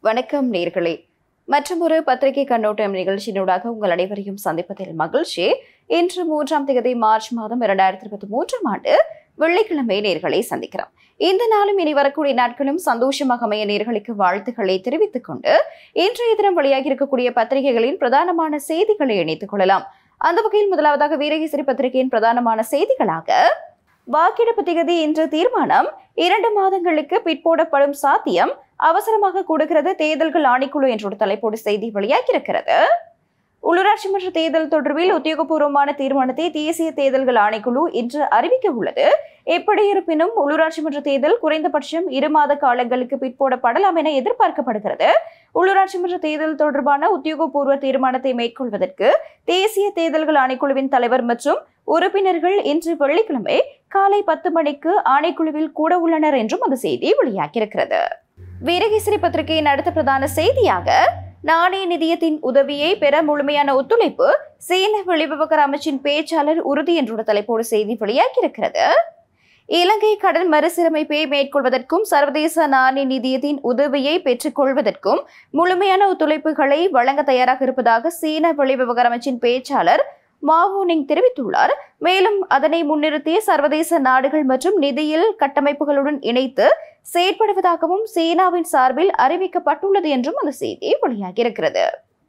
வணக்கம் நேர்களே மற்றொரு பத்திரிகை கண்ணோட்டம் நிகழ்ச்சியினூடாக உங்கள் அனைவரையும் சந்திப்பதில் மகிழ்ச்சி இன்று மூன்றாம் தேதி மார்ச் மாதம் இரண்டாயிரத்தி இருபத்தி மூன்றாம் ஆண்டு வெள்ளிக்கிழமை நேர்களை சந்திக்கிறோம் இந்த நாளும் இனி வரக்கூடிய நாட்களும் சந்தோஷமாக அமைய நேர்களுக்கு வாழ்த்துக்களை தெரிவித்துக் கொண்டு இன்றைய தினம் வெளியாகி இருக்கக்கூடிய பத்திரிகைகளின் பிரதானமான செய்திகளை இணைத்துக் கொள்ளலாம் அந்த வகையில் முதலாவதாக வீரகேசரி பத்திரிகையின் பிரதானமான செய்திகளாக வாக்கெடுப்பு திகதி இன்று தீர்மானம் இரண்டு மாதங்களுக்கு பிற்போடப்படும் சாத்தியம் அவசரமாக கூடுகிறது தேர்தல்கள் ஆணைக்குழு என்ற ஒரு தலைப்போடு செய்தி வெளியாகியிருக்கிறது உள்ளூராட்சி மன்ற தேர்தல் தொடர்பில் உத்தியோகபூர்வமான தீர்மானத்தை தேசிய தேர்தல்கள் ஆணைக்குழு இன்று அறிவிக்க உள்ளது எப்படி இருப்பினும் உள்ளூராட்சி மன்ற தேர்தல் குறைந்தபட்சம் இரு மாத காலங்களுக்கு பிற்போடப்படலாம் என எதிர்பார்க்கப்படுகிறது உள்ளூராட்சி மன்ற தேர்தல் தொடர்பான உத்தியோகபூர்வ தீர்மானத்தை மேற்கொள்வதற்கு தேசிய தேர்தல்கள் ஆணைக்குழுவின் தலைவர் மற்றும் உறுப்பினர்கள் இன்று வெள்ளிக்கிழமை காலை பத்து மணிக்கு ஆணைக்குழுவில் கூட உள்ளனர் என்றும் அந்த செய்தி வெளியாகியிருக்கிறது வீரகேசரி பத்திரிகையின் அடுத்த பிரதான செய்தியாக நாணய நிதியத்தின் உதவியை பெற முழுமையான ஒத்துழைப்பு சீன வெளிவிவகார அமைச்சின் பேச்சாளர் உறுதி என்ற தலைப்போடு செய்தி வெளியாகியிருக்கிறது இலங்கை கடன் மறுசீரமைப்பை மேற்கொள்வதற்கும் சர்வதேச நாணய நிதியத்தின் உதவியை பெற்றுக்கொள்வதற்கும் முழுமையான ஒத்துழைப்புகளை வழங்க தயாராக இருப்பதாக சீன வெளிவிவகார அமைச்சின் பேச்சாளர் மாவோனிங் தெரிவித்துள்ளார் மேலும் அதனை முன்னிறுத்தி சர்வதேச நாடுகள் மற்றும் நிதியியல் கட்டமைப்புகளுடன் இணைத்து செயற்படுவதாகவும் சீனாவின் சார்பில் அறிவிக்கப்பட்டுள்ளது என்றும் அந்த செய்தி வெளியாகியிருக்கிறது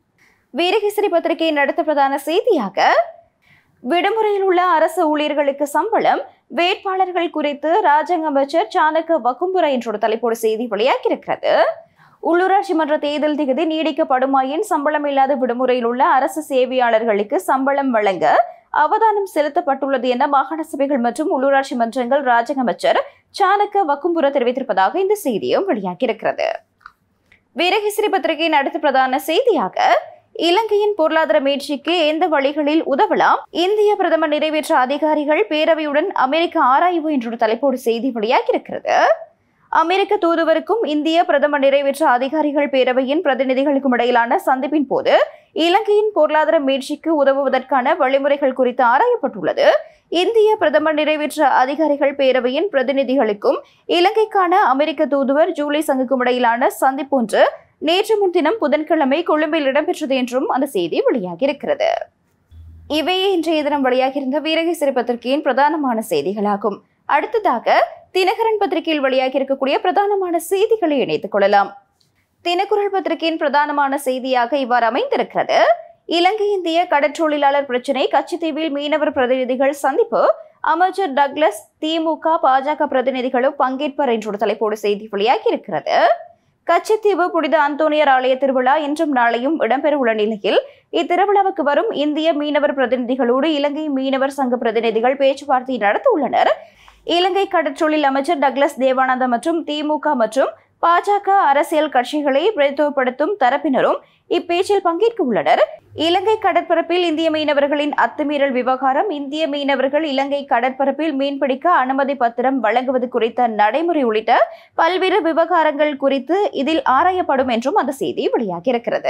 வீரகேசரி பத்திரிகையின் அடுத்த பிரதான செய்தியாக விடுமுறையில் உள்ள அரசு ஊழியர்களுக்கு சம்பளம் வேட்பாளர்கள் குறித்து ராஜாங்க அமைச்சர் சாணக்க வக்கும்புரா என்ற ஒரு தலைப்போடு செய்தி வெளியாகியிருக்கிறது உள்ளூராட்சி மன்ற தேர்தல் திகதி நீடிக்கப்படுமாயின் சம்பளம் இல்லாத விடுமுறையில் உள்ள அரசு சேவையாளர்களுக்கு சம்பளம் வழங்க அவதானம் செலுத்தப்பட்டுள்ளது என மாகாண சபைகள் மற்றும் உள்ளூராட்சி மன்றங்கள் ராஜக அமைச்சர் சாணக்க வக்கும்புர தெரிவித்திருப்பதாக இந்த செய்தியும் வெளியாகியிருக்கிறது வீரகேசரி பத்திரிகையின் அடுத்த பிரதான செய்தியாக இலங்கையின் பொருளாதார மீட்சிக்கு எந்த வழிகளில் உதவலாம் இந்திய பிரதமர் நிறைவேற்ற அதிகாரிகள் பேரவையுடன் அமெரிக்க ஆராய்வு என்ற தலைப்போடு செய்தி வெளியாகியிருக்கிறது அமெரிக்க தூதுவருக்கும் இந்திய பிரதமர் நிறைவேற்ற அதிகாரிகள் பேரவையின் பிரதிநிதிகளுக்கும் இடையிலான சந்திப்பின் போது இலங்கையின் பொருளாதார மீட்சிக்கு உதவுவதற்கான வழிமுறைகள் குறித்து ஆராயப்பட்டுள்ளது இந்திய பிரதமர் நிறைவேற்ற அதிகாரிகள் பேரவையின் பிரதிநிதிகளுக்கும் இலங்கைக்கான அமெரிக்க தூதுவர் ஜூலி சங்குக்கும் இடையிலான சந்திப்பொன்று நேற்று முன்தினம் புதன்கிழமை கொழும்பில் இடம்பெற்றது என்றும் அந்த செய்தி வெளியாகியிருக்கிறது இவையே இன்றைய தினம் வெளியாகியிருந்த வீரகேசரி பத்திரிகையின் பிரதானமான செய்திகளாகும் அடுத்ததாக தினகரன் பத்திரிகையில் வெளியாகி இருக்கக்கூடிய பிரதானமான செய்திகளை இணைத்துக் கொள்ளலாம் தினக்குரல் பத்திரிகையின் பிரதானமான செய்தியாக இவ்வாறு அமைந்திருக்கிறது இலங்கை இந்திய கடற்றொழிலாளர் பிரச்சினை கச்சித்தீவில் மீனவர் பிரதிநிதிகள் சந்திப்பு அமைச்சர் டக்ளஸ் திமுக பாஜக பிரதிநிதிகளும் பங்கேற்பர் என்ற ஒரு தலைப்போடு செய்தி வெளியாகி இருக்கிறது கச்சித்தீவு புனித அந்தோனியர் ஆலய திருவிழா இன்றும் நாளையும் இடம்பெறவுள்ள நிலையில் இத்திருவிழாவுக்கு வரும் இந்திய மீனவர் பிரதிநிதிகளோடு இலங்கை மீனவர் சங்க பிரதிநிதிகள் பேச்சுவார்த்தை நடத்த உள்ளனர் இலங்கை கடற்றொழில் அமைச்சர் டக்ளஸ் தேவானந்தா மற்றும் திமுக மற்றும் பாஜக அரசியல் கட்சிகளை பிரதித்துவப்படுத்தும் தரப்பினரும் இப்பேச்சில் பங்கேற்க உள்ளனர் இலங்கை கடற்பரப்பில் இந்திய மீனவர்களின் அத்துமீறல் விவகாரம் இந்திய மீனவர்கள் இலங்கை கடற்பரப்பில் மீன்பிடிக்க அனுமதி பத்திரம் வழங்குவது குறித்த நடைமுறை உள்ளிட்ட பல்வேறு விவகாரங்கள் குறித்து இதில் ஆராயப்படும் என்றும் அந்த செய்தி வெளியாகியிருக்கிறது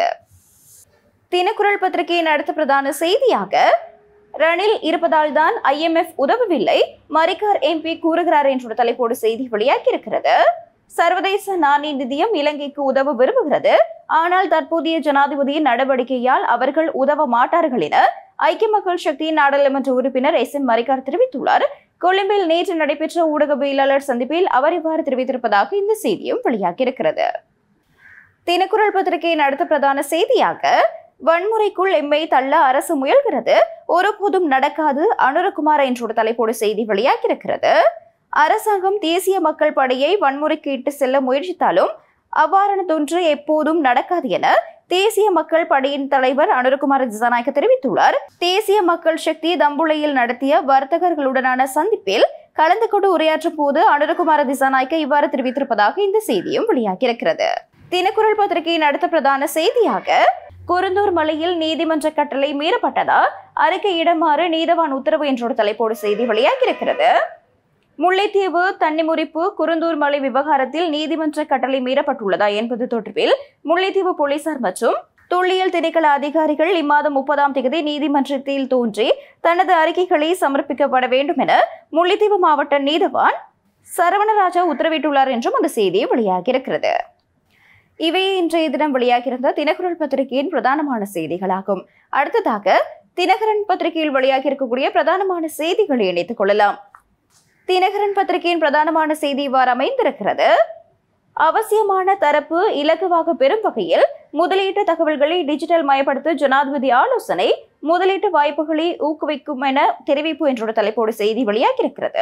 தினக்குரல் பத்திரிகையின் அடுத்த பிரதான செய்தியாக ரணில் இருப்பதால் தான் ஐஎம்எஃப் உதவவில்லை மரிக்கார் எம்பி கூறுகிறார் என்ற தலைப்போடு செய்தி வெளியாகியிருக்கிறது சர்வதேச நாணய நிதியம் இலங்கைக்கு உதவ விரும்புகிறது ஆனால் தற்போதைய ஜனாதிபதியின் நடவடிக்கையால் அவர்கள் உதவ மாட்டார்கள் என ஐக்கிய மக்கள் சக்தியின் நாடாளுமன்ற உறுப்பினர் எஸ் எம் மரிக்கார் தெரிவித்துள்ளார் கொழும்பில் நேற்று நடைபெற்ற ஊடகவியலாளர் சந்திப்பில் அவர் இவ்வாறு தெரிவித்திருப்பதாக இந்த செய்தியும் வெளியாகியிருக்கிறது தினக்குரல் பத்திரிகையின் அடுத்த பிரதான செய்தியாக வன்முறைக்குள் எம்மை தள்ள அரசு முயல்கிறது ஒருபோதும் நடக்காது அனுரகுமார் என்ற ஒரு தலைப்போடு செய்தி வெளியாகியிருக்கிறது அரசாங்கம் தேசிய மக்கள் படையை வன்முறைக்கு இட்டு செல்ல முயற்சித்தாலும் அவ்வாறானதொன்று எப்போதும் நடக்காது என தேசிய மக்கள் படையின் தலைவர் அனுரகுமார் திசாநாயக்க தெரிவித்துள்ளார் தேசிய மக்கள் சக்தி தம்புளையில் நடத்திய வர்த்தகர்களுடனான சந்திப்பில் கலந்து கொண்டு உரையாற்றும் போது அனுரகுமார திசாநாயக்க இவ்வாறு தெரிவித்திருப்பதாக இந்த செய்தியும் வெளியாகியிருக்கிறது தினக்குரல் பத்திரிகையின் அடுத்த பிரதான செய்தியாக குருந்தூர் மலையில் நீதிமன்ற கட்டளை மீறப்பட்டதா அறிக்கையிடுமாறு நீதவான் உத்தரவு என்ற ஒரு தலைப்போடு செய்தி வெளியாகியிருக்கிறது முல்லைத்தீவு தன்னிமுறிப்பு குருந்தூர் மலை விவகாரத்தில் நீதிமன்ற கட்டளை மீறப்பட்டுள்ளதா என்பது தொடர்பில் முல்லைத்தீவு போலீசார் மற்றும் தொல்லியல் திணைக்கள அதிகாரிகள் இம்மாதம் முப்பதாம் தேதி நீதிமன்றத்தில் தோன்றி தனது அறிக்கைகளை சமர்ப்பிக்கப்பட வேண்டும் என முல்லைத்தீவு மாவட்ட நீதவான் சரவணராஜா உத்தரவிட்டுள்ளார் என்றும் அந்த செய்தி வெளியாகியிருக்கிறது இவையே இன்றைய தினம் வெளியாகியிருந்த தினகுரல் பத்திரிகையின் பிரதானமான செய்திகளாகும் அடுத்ததாக தினகரன் பத்திரிகையில் வெளியாகி இருக்கக்கூடிய பிரதானமான செய்திகளை இணைத்துக் கொள்ளலாம் தினகரன் பத்திரிகையின் பிரதானமான செய்தி இவ்வாறு அமைந்திருக்கிறது அவசியமான தரப்பு இலகுவாக பெறும் வகையில் முதலீட்டு தகவல்களை டிஜிட்டல் மயப்படுத்த ஜனாதிபதி ஆலோசனை முதலீட்டு வாய்ப்புகளை ஊக்குவிக்கும் என தெரிவிப்பு என்ற தலைப்போடு செய்தி வெளியாகியிருக்கிறது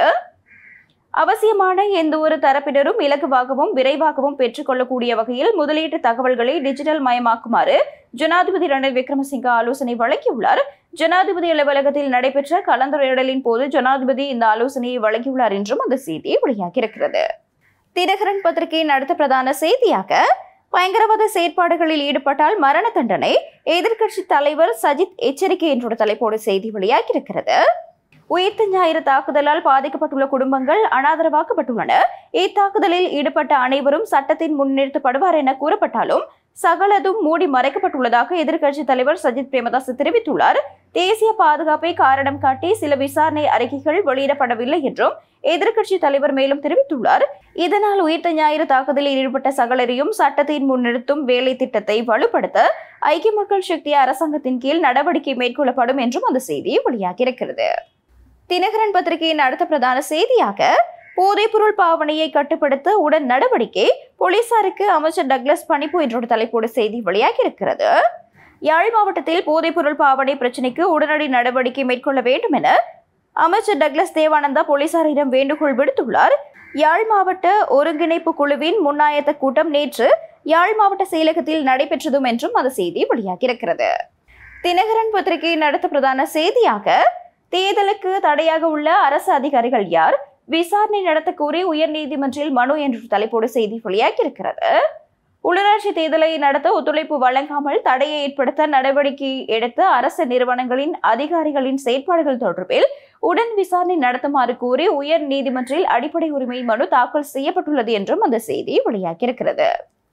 அவசியமான எந்த ஒரு தரப்பினரும் இலகுவாகவும் விரைவாகவும் பெற்றுக்கொள்ளக்கூடிய வகையில் முதலீட்டு தகவல்களை டிஜிட்டல் மயமாக்குமாறு ஜனாதிபதி ரணில் விக்ரமசிங்க ஆலோசனை வழங்கியுள்ளார் ஜனாதிபதி அலுவலகத்தில் நடைபெற்ற கலந்துரையாடலின் போது ஜனாதிபதி இந்த ஆலோசனையை வழங்கியுள்ளார் என்றும் அந்த செய்தி வெளியாகியிருக்கிறது தினகரன் பத்திரிகையின் அடுத்த பிரதான செய்தியாக பயங்கரவாத செயற்பாடுகளில் ஈடுபட்டால் மரண தண்டனை எதிர்க்கட்சி தலைவர் சஜித் எச்சரிக்கை என்ற தலைப்போடு செய்தி வெளியாகியிருக்கிறது உயிர்த்த ஞாயிறு தாக்குதலால் பாதிக்கப்பட்டுள்ள குடும்பங்கள் அனாதரவாக்கப்பட்டுள்ளன இத்தாக்குதலில் ஈடுபட்ட அனைவரும் சட்டத்தின் முன் நிறுத்தப்படுவார் என கூறப்பட்டாலும் சகலதும் மூடி மறைக்கப்பட்டுள்ளதாக எதிர்க்கட்சி தலைவர் சஜித் பிரேமதாஸ் தெரிவித்துள்ளார் தேசிய பாதுகாப்பை காரணம் காட்டி சில விசாரணை அறிக்கைகள் வெளியிடப்படவில்லை என்றும் எதிர்க்கட்சி தலைவர் மேலும் தெரிவித்துள்ளார் இதனால் உயிர்த்த ஞாயிறு தாக்குதலில் ஈடுபட்ட சகலரையும் சட்டத்தின் முன் நிறுத்தும் வேலை திட்டத்தை வலுப்படுத்த ஐக்கிய மக்கள் சக்தி அரசாங்கத்தின் கீழ் நடவடிக்கை மேற்கொள்ளப்படும் என்றும் அந்த செய்தி வெளியாகியிருக்கிறது தினகரன் பத்திரிகையின் அடுத்த பிரதான செய்தியாக போதைப்பொருள் பாவனையை கட்டுப்படுத்த உடன் நடவடிக்கை போலீசாருக்கு அமைச்சர் டக்ளஸ் பணிப்பு என்ற தலைப்போடு செய்தி வெளியாகியிருக்கிறது யாழ் மாவட்டத்தில் போதைப்பொருள் பாவனை பிரச்சினைக்கு உடனடி நடவடிக்கை மேற்கொள்ள வேண்டும் என அமைச்சர் டக்ளஸ் தேவானந்தா போலீசாரிடம் வேண்டுகோள் விடுத்துள்ளார் யாழ் மாவட்ட ஒருங்கிணைப்பு குழுவின் முன்னாயத்த கூட்டம் நேற்று யாழ் மாவட்ட செயலகத்தில் நடைபெற்றதும் என்றும் அந்த செய்தி வெளியாகியிருக்கிறது தினகரன் பத்திரிகையின் அடுத்த பிரதான செய்தியாக தேர்தலுக்கு தடையாக உள்ள அரசு அதிகாரிகள் யார் விசாரணை நடத்த கோரி உயர்நீதிமன்றில் மனு என்ற தலைப்போடு செய்தி வெளியாகியிருக்கிறது உள்ளாட்சி தேர்தலை நடத்த ஒத்துழைப்பு வழங்காமல் தடையை ஏற்படுத்த நடவடிக்கை எடுத்த அரசு நிறுவனங்களின் அதிகாரிகளின் செயற்பாடுகள் தொடர்பில் உடன் விசாரணை நடத்துமாறு கூறி உயர் நீதிமன்றில் அடிப்படை உரிமை மனு தாக்கல் செய்யப்பட்டுள்ளது என்றும் அந்த செய்தி வெளியாகியிருக்கிறது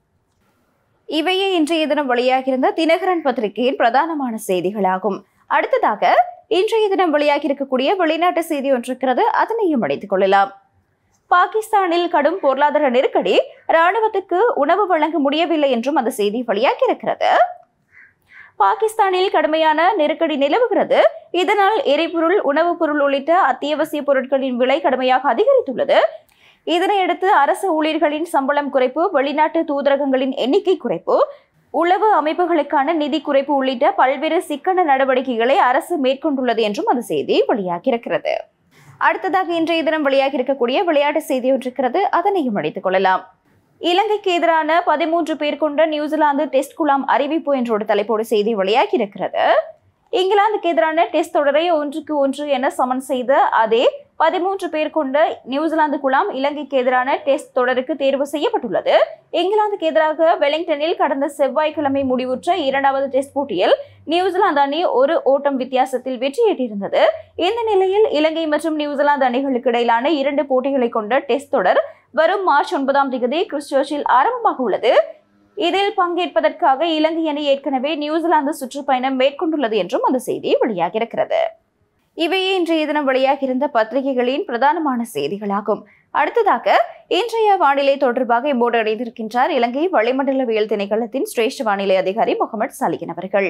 இவையே இன்றைய தினம் வெளியாகியிருந்த தினகரன் பத்திரிகையின் பிரதானமான செய்திகளாகும் அடுத்ததாக இன்றைய தினம் வெளியாகி இருக்கக்கூடிய வெளிநாட்டு செய்தி ஒன்றிருக்கிறது அதனையும் அடைத்துக் கொள்ளலாம் பாகிஸ்தானில் கடும் பொருளாதார நெருக்கடி ராணுவத்துக்கு உணவு வழங்க முடியவில்லை என்றும் அந்த செய்தி வெளியாகி இருக்கிறது பாகிஸ்தானில் கடுமையான நெருக்கடி நிலவுகிறது இதனால் எரிபொருள் உணவுப் பொருள் உள்ளிட்ட அத்தியாவசிய பொருட்களின் விலை கடுமையாக அதிகரித்துள்ளது இதனையடுத்து அரசு ஊழியர்களின் சம்பளம் குறைப்பு வெளிநாட்டு தூதரகங்களின் எண்ணிக்கை குறைப்பு உளவு அமைப்புகளுக்கான நிதி குறைப்பு உள்ளிட்ட பல்வேறு சிக்கன நடவடிக்கைகளை அரசு மேற்கொண்டுள்ளது என்றும் அந்த செய்தி வெளியாகியிருக்கிறது அடுத்ததாக இன்றைய தினம் வெளியாகி இருக்கக்கூடிய விளையாட்டு செய்தி ஒன்றிருக்கிறது அதனையும் அடித்துக் கொள்ளலாம் இலங்கைக்கு எதிரான பதிமூன்று பேர் கொண்ட நியூசிலாந்து டெஸ்ட் குழாம் அறிவிப்பு என்ற ஒரு தலைப்போடு செய்தி வெளியாகி இருக்கிறது இங்கிலாந்துக்கு எதிரான டெஸ்ட் தொடரை ஒன்றுக்கு ஒன்று என சமன் செய்த அதே பதிமூன்று பேர் கொண்ட நியூசிலாந்து குழாம் இலங்கைக்கு எதிரான டெஸ்ட் தொடருக்கு தேர்வு செய்யப்பட்டுள்ளது இங்கிலாந்துக்கு எதிராக வெலிங்டனில் கடந்த செவ்வாய்க்கிழமை முடிவுற்ற இரண்டாவது டெஸ்ட் போட்டியில் நியூசிலாந்து அணி ஒரு ஓட்டம் வித்தியாசத்தில் வெற்றியீட்டிருந்தது இந்த நிலையில் இலங்கை மற்றும் நியூசிலாந்து அணிகளுக்கு இடையிலான இரண்டு போட்டிகளை கொண்ட டெஸ்ட் தொடர் வரும் மார்ச் ஒன்பதாம் தேதி கிறிஸ்டோச்சில் ஆரம்பமாக உள்ளது இதில் பங்கேற்பதற்காக இலங்கை அணி ஏற்கனவே நியூசிலாந்து சுற்றுப்பயணம் மேற்கொண்டுள்ளது என்றும் அந்த செய்தி வெளியாகியிருக்கிறது இவையே இன்றைய தினம் வெளியாகியிருந்த பத்திரிகைகளின் பிரதானமான செய்திகளாகும் அடுத்ததாக இன்றைய வானிலை தொடர்பாக இம்மோடு இணைந்திருக்கின்றார் இலங்கை வளிமண்டலவியல் திணைக்களத்தின் சிரேஷ்ட வானிலை அதிகாரி முகமது சலிகன் அவர்கள்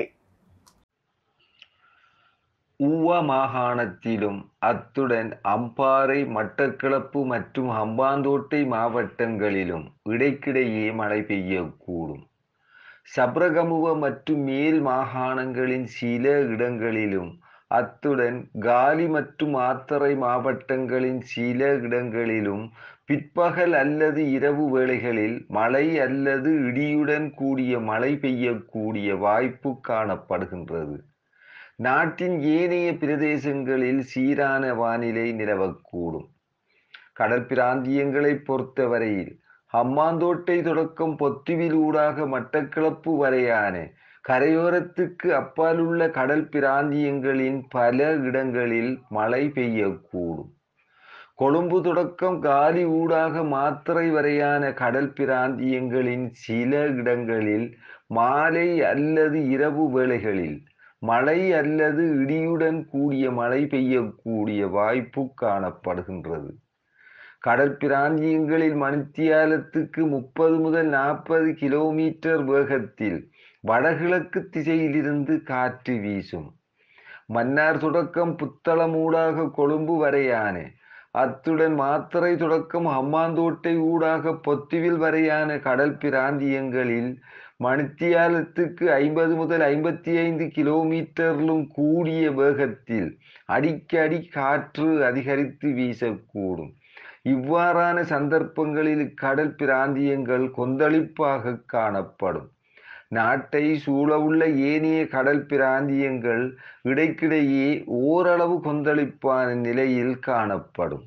ஊவா மாகாணத்திலும் அத்துடன் அம்பாறை மட்டக்களப்பு மற்றும் ஹம்பாந்தோட்டை மாவட்டங்களிலும் இடைக்கிடையே மழை பெய்யக்கூடும் சப்ரகமுவ மற்றும் மேல் மாகாணங்களின் சில இடங்களிலும் அத்துடன் காலி மற்றும் ஆத்தரை மாவட்டங்களின் சில இடங்களிலும் பிற்பகல் அல்லது இரவு வேளைகளில் மழை அல்லது இடியுடன் கூடிய மழை பெய்யக்கூடிய வாய்ப்பு காணப்படுகின்றது நாட்டின் ஏனைய பிரதேசங்களில் சீரான வானிலை நிலவக்கூடும் கடல் பிராந்தியங்களை பொறுத்தவரையில் ஹம்மாந்தோட்டை தொடக்கம் பொத்துவில் ஊடாக மட்டக்களப்பு வரையான கரையோரத்துக்கு அப்பாலுள்ள கடல் பிராந்தியங்களின் பல இடங்களில் மழை பெய்யக்கூடும் கொழும்பு தொடக்கம் காலி ஊடாக மாத்திரை வரையான கடல் பிராந்தியங்களின் சில இடங்களில் மாலை அல்லது இரவு வேளைகளில் மழை அல்லது இடியுடன் கூடிய மழை பெய்யக்கூடிய வாய்ப்பு காணப்படுகின்றது கடல் பிராந்தியங்களில் மணித்தியாலத்துக்கு முப்பது முதல் நாற்பது கிலோமீட்டர் வேகத்தில் வடகிழக்கு திசையிலிருந்து காற்று வீசும் மன்னார் தொடக்கம் புத்தளம் ஊடாக கொழும்பு வரையான அத்துடன் மாத்தறை தொடக்கம் ஹம்மாந்தோட்டை ஊடாக பொத்துவில் வரையான கடல் பிராந்தியங்களில் மணித்தியாலத்துக்கு ஐம்பது முதல் ஐம்பத்தி ஐந்து கிலோமீட்டரிலும் கூடிய வேகத்தில் அடிக்கடி காற்று அதிகரித்து வீசக்கூடும் இவ்வாறான சந்தர்ப்பங்களில் கடல் பிராந்தியங்கள் கொந்தளிப்பாக காணப்படும் நாட்டை சூழவுள்ள ஏனைய கடல் பிராந்தியங்கள் இடைக்கிடையே ஓரளவு கொந்தளிப்பான நிலையில் காணப்படும்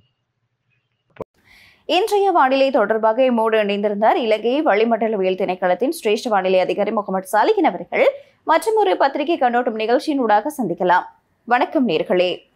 இன்றைய வானிலை தொடர்பாக எம்மோடு இணைந்திருந்தார் இலங்கை வளிமண்டலவியல் திணைக்களத்தின் சிரேஷ்ட வானிலை அதிகாரி முகமது சாலிகின் அவர்கள் மற்றும் ஒரு பத்திரிகை கண்ணோட்டம் நிகழ்ச்சியின் ஊடாக சந்திக்கலாம் வணக்கம் நேர்களே